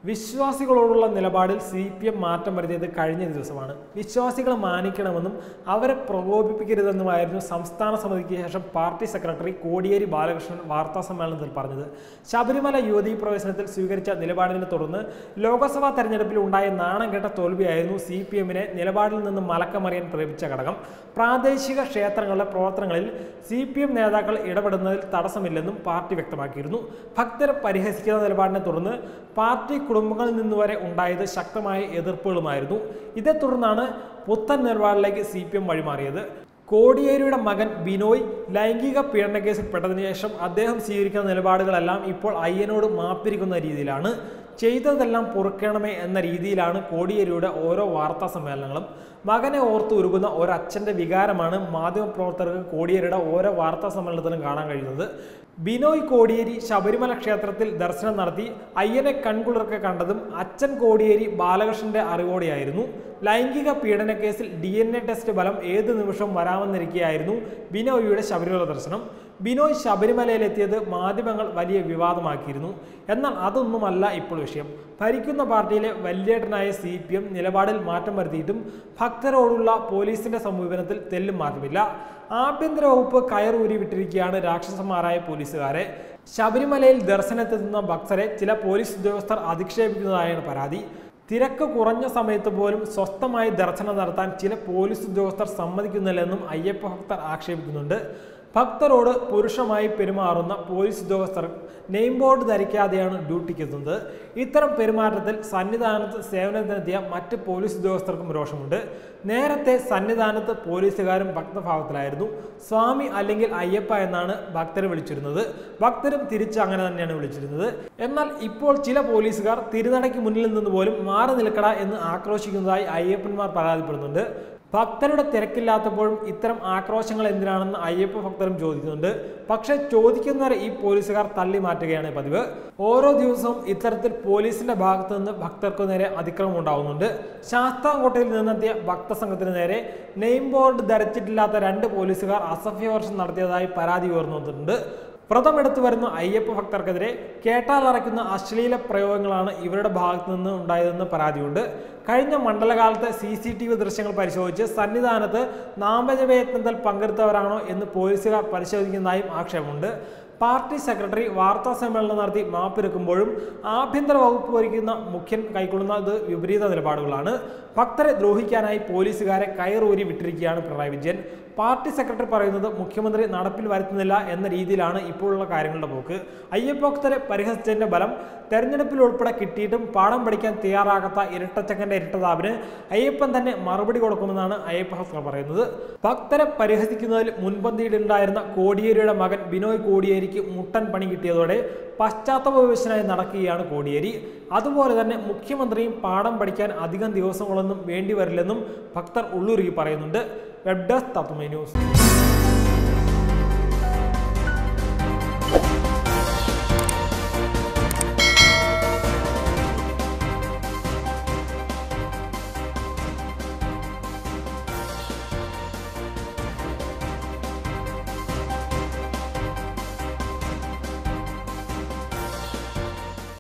വിശ്വാസികളോടുള്ള നിലപാടിൽ C P M മാറ്റം വരുത്തിയത് കഴിഞ്ഞ ദിവസമാണ് വിശ്വാസികളെ മാനിക്കണമെന്നും അവരെ പ്രകോപിപ്പിക്കരുതെന്നുമായിരുന്നു സംസ്ഥാന സമിതിക്ക് ശേഷം പാർട്ടി സെക്രട്ടറി കോടിയേരി ബാലകൃഷ്ണൻ വാർത്താ സമ്മേളനത്തിൽ പറഞ്ഞത് ശബരിമല യുവതീ പ്രവേശനത്തിൽ സ്വീകരിച്ച നിലപാടിനെ തുടർന്ന് ലോക്സഭാ തെരഞ്ഞെടുപ്പിൽ ഉണ്ടായ നാണം കെട്ട തോൽവിയായിരുന്നു സി പി എമ്മിനെ നിലപാടിൽ നിന്ന് മലക്കമറിയാൻ പ്രേരിപ്പിച്ച ഘടകം പ്രാദേശിക ക്ഷേത്രങ്ങളുടെ പ്രവർത്തനങ്ങളിൽ സി പി എം നേതാക്കൾ ഇടപെടുന്നതിൽ തടസ്സമില്ലെന്നും പാർട്ടി വ്യക്തമാക്കിയിരുന്നു ഭക്തരെ പരിഹസിക്കുന്ന നിലപാടിനെ തുടർന്ന് പാർട്ടി കുടുംബങ്ങളിൽ നിന്ന് വരെ ഉണ്ടായത് ശക്തമായ എതിർപ്പുകളുമായിരുന്നു ഇതേ തുടർന്നാണ് പുത്തൻ നിലപാടിലേക്ക് സി പി എം വഴിമാറിയത് കോടിയേരിയുടെ മകൻ ബിനോയ് ലൈംഗിക പീഡന കേസിൽ പെട്ടതിനു ശേഷം അദ്ദേഹം സ്വീകരിക്കുന്ന നിലപാടുകളെല്ലാം ഇപ്പോൾ അയ്യനോട് മാപ്പിരിക്കുന്ന രീതിയിലാണ് ചെയ്തതെല്ലാം പൊറുക്കണമേ എന്ന രീതിയിലാണ് കോടിയേരിയുടെ ഓരോ വാർത്താ സമ്മേളനങ്ങളും മകനെ ഓർത്ത് ഉരുകുന്ന ഒരച്ഛൻ്റെ വികാരമാണ് മാധ്യമപ്രവർത്തകർക്ക് കോടിയേരിയുടെ ഓരോ വാർത്താ സമ്മേളനത്തിലും കാണാൻ കഴിയുന്നത് ബിനോയ് കോടിയേരി ശബരിമല ക്ഷേത്രത്തിൽ ദർശനം നടത്തി അയ്യനെ കൺകുളിർക്കെ കണ്ടതും അച്ഛൻ കോടിയേരി ബാലകൃഷ്ണന്റെ അറിവോടെയായിരുന്നു ലൈംഗിക പീഡന കേസിൽ ഡി എൻ എ ടെസ്റ്റ് ഫലം ഏത് നിമിഷവും വരാമെന്നിരിക്കെയായിരുന്നു ബിനോയിയുടെ ശബരിമല ദർശനം ബിനോയ് ശബരിമലയിലെത്തിയത് മാധ്യമങ്ങൾ വലിയ വിവാദമാക്കിയിരുന്നു എന്നാൽ അതൊന്നുമല്ല ഇപ്പോൾ വിഷയം ഭരിക്കുന്ന പാർട്ടിയിലെ വല്യേട്ടനായ സി പി എം നിലപാടിൽ മാറ്റം വരുത്തിയിട്ടും ഭക്തരോടുള്ള പോലീസിന്റെ സമീപനത്തിൽ തെല്ലും മാറ്റമില്ല ആഭ്യന്തര വകുപ്പ് കയറൂരി വിട്ടിരിക്കുകയാണ് രാക്ഷസന്മാരായ പോലീസുകാരെ ശബരിമലയിൽ ദർശനത്തെത്തുന്ന ഭക്തരെ ചില പോലീസ് ഉദ്യോഗസ്ഥർ അധിക്ഷേപിക്കുന്നതായാണ് പരാതി തിരക്ക് കുറഞ്ഞ സമയത്ത് പോലും സ്വസ്ഥമായി ദർശനം നടത്താൻ ചില പോലീസ് ഉദ്യോഗസ്ഥർ സമ്മതിക്കുന്നില്ലെന്നും അയ്യപ്പ ഭക്തർ ആക്ഷേപിക്കുന്നുണ്ട് ഭക്തരോട് പുരുഷമായി പെരുമാറുന്ന പോലീസ് ഉദ്യോഗസ്ഥർ നെയിം ബോർഡ് ധരിക്കാതെയാണ് ഡ്യൂട്ടിക്കെത്തുന്നത് ഇത്തരം പെരുമാറ്റത്തിൽ സന്നിധാനത്ത് സേവനത്തിനെത്തിയ മറ്റ് പോലീസ് ഉദ്യോഗസ്ഥർക്കും രോഷമുണ്ട് നേരത്തെ സന്നിധാനത്ത് പോലീസുകാരും ഭക്തഭാവത്തിലായിരുന്നു സ്വാമി അല്ലെങ്കിൽ അയ്യപ്പ എന്നാണ് ഭക്തരെ വിളിച്ചിരുന്നത് ഭക്തരും തിരിച്ച് അങ്ങനെ തന്നെയാണ് വിളിച്ചിരുന്നത് എന്നാൽ ഇപ്പോൾ ചില പോലീസുകാർ തിരുനടയ്ക്ക് മുന്നിൽ നിന്ന് പോലും മാറി നിൽക്കട എന്ന് ആക്രോശിക്കുന്നതായി അയ്യപ്പന്മാർ പരാതിപ്പെടുന്നുണ്ട് ഭക്തരുടെ തിരക്കില്ലാത്തപ്പോഴും ഇത്തരം ആക്രോശങ്ങൾ എന്തിനാണെന്ന് അയ്യപ്പ ഭക്തരും ചോദിക്കുന്നുണ്ട് പക്ഷെ ചോദിക്കുന്നവരെ ഈ പോലീസുകാർ തള്ളി മാറ്റുകയാണ് പതിവ് ഓരോ ദിവസവും ഇത്തരത്തിൽ പോലീസിന്റെ ഭാഗത്തു നിന്ന് ഭക്തർക്ക് നേരെ അതിക്രമം ഉണ്ടാവുന്നുണ്ട് ശാസ്താംകോട്ടയിൽ നിന്നെത്തിയ ഭക്തസംഘത്തിന് നേരെ നെയിം ബോർഡ് ധരിച്ചിട്ടില്ലാത്ത രണ്ട് പോലീസുകാർ അസഭ്യവർഷം നടത്തിയതായി പരാതി ഉയർന്നു വന്നിട്ടുണ്ട് വ്രതമെടുത്തു വരുന്ന അയ്യപ്പ ഭക്തർക്കെതിരെ കേട്ടാലറയ്ക്കുന്ന അശ്ലീല പ്രയോഗങ്ങളാണ് ഇവരുടെ ഭാഗത്തു നിന്ന് ഉണ്ടായതെന്ന് പരാതിയുണ്ട് കഴിഞ്ഞ മണ്ഡലകാലത്തെ സി സി ടി വി ദൃശ്യങ്ങൾ പരിശോധിച്ച് സന്നിധാനത്ത് നാമജപയത്നത്തിൽ പങ്കെടുത്തവരാണോ എന്ന് പോലീസുകാർ പരിശോധിക്കുന്നതായും ആക്ഷേപമുണ്ട് പാർട്ടി സെക്രട്ടറി വാർത്താ സമ്മേളനം നടത്തി മാപ്പിരക്കുമ്പോഴും ആഭ്യന്തര വകുപ്പ് ഭരിക്കുന്ന മുഖ്യൻ കൈക്കൊള്ളുന്നത് വിപരീത നിലപാടുകളാണ് ഭക്തരെ ദ്രോഹിക്കാനായി പോലീസുകാരെ കയറൂരി വിട്ടിരിക്കുകയാണ് പിണറായി വിജയൻ പാർട്ടി സെക്രട്ടറി പറയുന്നത് മുഖ്യമന്ത്രി നടപ്പിൽ വരുത്തുന്നില്ല എന്ന രീതിയിലാണ് ഇപ്പോഴുള്ള കാര്യങ്ങളുടെ പോക്ക് അയ്യപ്പ ഭക്തരെ പരിഹസിച്ചതിന്റെ ഫലം തെരഞ്ഞെടുപ്പിൽ ഉൾപ്പെടെ കിട്ടിയിട്ടും പാഠം പഠിക്കാൻ തയ്യാറാകാത്ത ഇരട്ടച്ചക്കന്റെ ഇരട്ടതാവിന് അയ്യപ്പൻ തന്നെ മറുപടി കൊടുക്കുമെന്നാണ് അയ്യപ്പ ഭക്തർ പറയുന്നത് ഭക്തരെ പരിഹസിക്കുന്നതിൽ മുൻപന്തിയിലുണ്ടായിരുന്ന കോടിയേരിയുടെ മകൻ ബിനോയ് കോടിയേരിക്ക് മുട്ടൻ പണി കിട്ടിയതോടെ പശ്ചാത്തല വിവശനായി നടക്കുകയാണ് കോടിയേരി അതുപോലെ തന്നെ മുഖ്യമന്ത്രിയും പാഠം പഠിക്കാൻ അധികം ദിവസങ്ങളൊന്നും വേണ്ടി വരില്ലെന്നും ഭക്തർ ഉള്ളുരുകി പറയുന്നുണ്ട് വെബ് ഡെസ്ക് തത്വമൈ ന്യൂസ്